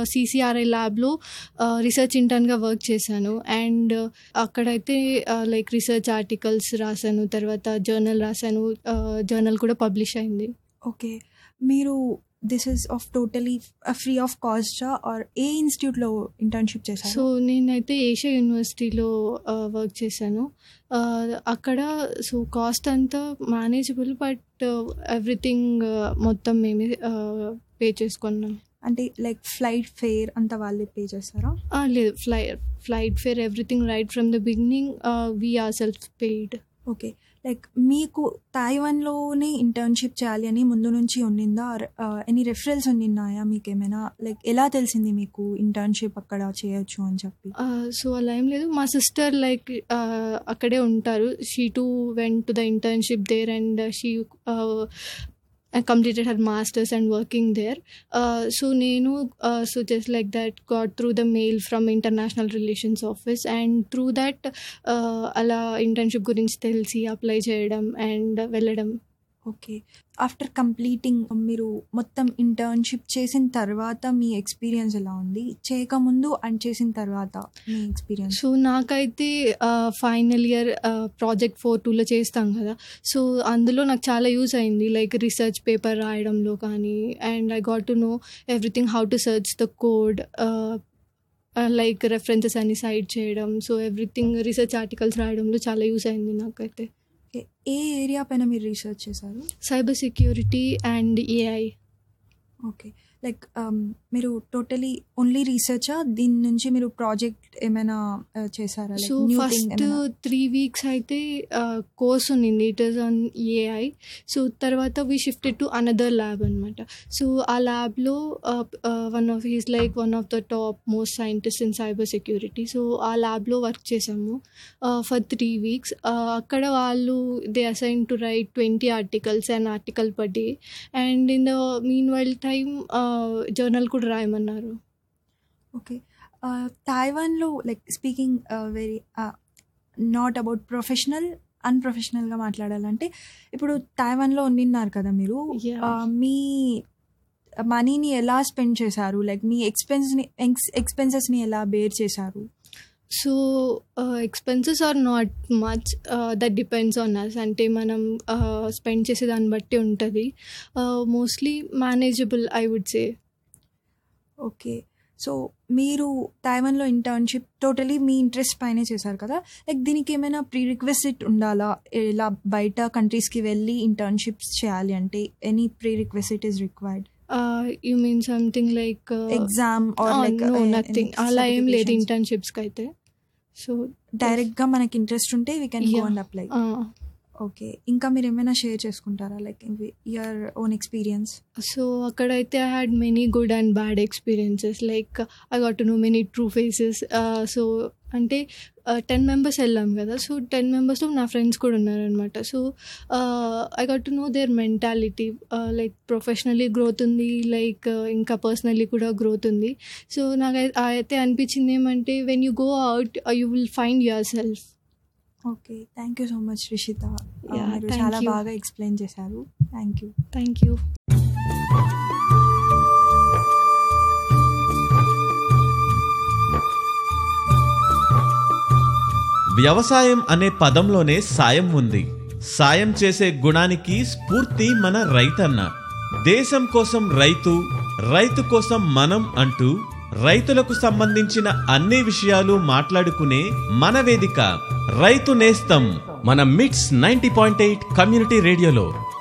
సీసీఆర్ఐ ల్యాబ్లో రీసెర్చ్ ఇంటర్న్గా వర్క్ చేశాను అండ్ అక్కడైతే లైక్ రీసెర్చ్ ఆర్టికల్స్ రాశాను తర్వాత జర్నల్ రాశాను జర్నల్ కూడా పబ్లిష్ అయింది ఓకే మీరు this is of totally free of కాస్టా ఆర్ ఏ ఇన్స్టిట్యూట్లో ఇంటర్న్షిప్ సో చేశారు నేనైతే ఏషియా యూనివర్సిటీలో వర్క్ చేశాను ఆ, అక్కడ సో కాస్ట్ అంతా మేనేజబుల్ బట్ ఎవ్రీథింగ్ మొత్తం మేమే పే చేసుకున్నాం అంటే లైక్ ఫ్లైట్ ఫేర్ అంతా వాళ్ళే పే చేస్తారా ఆ, లేదు fly flight fare everything right from the beginning we are self paid okay like మీకు తాయివాన్లోనే ఇంటర్న్షిప్ చేయాలి అని ముందు నుంచి ఉండిందా ఎనీ రెఫరెన్స్ ఉండిన్నాయా మీకు ఏమైనా లైక్ ఎలా తెలిసింది మీకు ఇంటర్న్షిప్ అక్కడ చేయొచ్చు అని చెప్పి సో అలా ఏం లేదు మా సిస్టర్ లైక్ అక్కడే ఉంటారు she to went to the internship there and she completed her masters and working there uh, so నేను uh, so just like that got through the mail from international relations office and through that uh, అలా internship గురించి తెలిసి apply చేయడం and వెళ్ళడం okay after completing మీరు మొత్తం internship చేసిన తర్వాత మీ ఎక్స్పీరియన్స్ ఎలా ఉంది చేయకముందు అండ్ చేసిన తర్వాత మీ ఎక్స్పీరియన్స్ సో నాకైతే ఫైనల్ ఇయర్ ప్రాజెక్ట్ ఫోర్ టూలో చేస్తాం కదా సో అందులో నాకు చాలా యూస్ అయింది లైక్ రీసెర్చ్ పేపర్ రాయడంలో కానీ and I got to know everything how to search the code like references అన్ని సైడ్ చేయడం సో ఎవ్రీథింగ్ రీసెర్చ్ ఆర్టికల్స్ రాయడంలో చాలా యూస్ అయింది నాకైతే ఏ ఏరియా పైన మీరు రీసెర్చ్ చేశారు cyber security and AI okay like మీరు టోటలీ ఓన్లీ రీసెర్చా దీని నుంచి మీరు ప్రాజెక్ట్ ఏమైనా uh, చేశారా సో ఫస్ట్ త్రీ వీక్స్ అయితే కోర్స్ ఉన్నింది it is on AI so తర్వాత we shifted to another lab అనమాట సో ఆ ల్యాబ్లో one of his like one of the top most scientist in cyber security so ఆ ల్యాబ్లో work చేసాము for three weeks అక్కడ వాళ్ళు they assign to right twenty articles and article per day and in the meanwhile time journal కూడా రాయమన్నారు okay తాయివాన్లో like speaking very not about professional అన్ప్రొఫెషనల్గా మాట్లాడాలంటే ఇప్పుడు తాయివాన్లో ఉండిన్నారు కదా మీరు Yeah. uh, మీ మనీని ఎలా స్పెండ్ చేశారు లైక్ మీ ఎక్స్పెన్స్ని ఎక్స్పెన్సెస్ని ఎలా బేర్ చేశారు so expenses are not much that depends on us అంటే మనం స్పెండ్ చేసే దాన్ని బట్టి ఉంటుంది mostly manageable I would say okay so మీరు తైవాన్లో ఇంటర్న్షిప్ టోటలీ మీ ఇంట్రెస్ట్ పైనే చేశారు కదా లైక్ దీనికి ఏమైనా ప్రీ రిక్వెస్ట్ ఉండాలా ఇలా బయట కంట్రీస్కి వెళ్ళి ఇంటర్న్షిప్స్ చేయాలి అంటే any pre request is required you mean something like exam or like nothing అలా ఏం లేదు ఇంటర్న్షిప్స్కి అయితే సో డైరెక్ట్గా మనకి ఇంట్రెస్ట్ ఉంటే we can go Yeah. And apply okay ఇంకా మీరు ఏమైనా షేర్ చేసుకుంటారా like your own experience so అక్కడైతే I had many good and bad experiences like I got to know many true faces so అంటే ten members వెళ్ళాం కదా so ten మెంబర్స్లో నా ఫ్రెండ్స్ కూడా ఉన్నారనమాట so I got to know their mentality like professionally growth ఉంది like ఇంకా personally కూడా గ్రోత్ ఉంది సో నాకు అయితే అనిపించింది ఏమంటే when you go out you will find yourself okay thank you so much Rishitha Yeah, మీరు thank చాలా you. బాగా ఎక్స్ప్లెయిన్ చేశారు థ్యాంక్ యూ థ్యాంక్ యూ వ్యవసాయం అనే పదంలోనే సాయం ఉంది సాయం చేసే గుణానికి స్ఫూర్తి మన రైతన్న దేశం కోసం రైతు రైతు కోసం మనం అంటూ రైతులకు సంబంధించిన అన్ని విషయాలు మాట్లాడుకునే మన వేదిక రైతు నేస్తం మన మిట్స్ నైంటీ పాయింట్ ఎయిట్ కమ్యూనిటీ రేడియోలో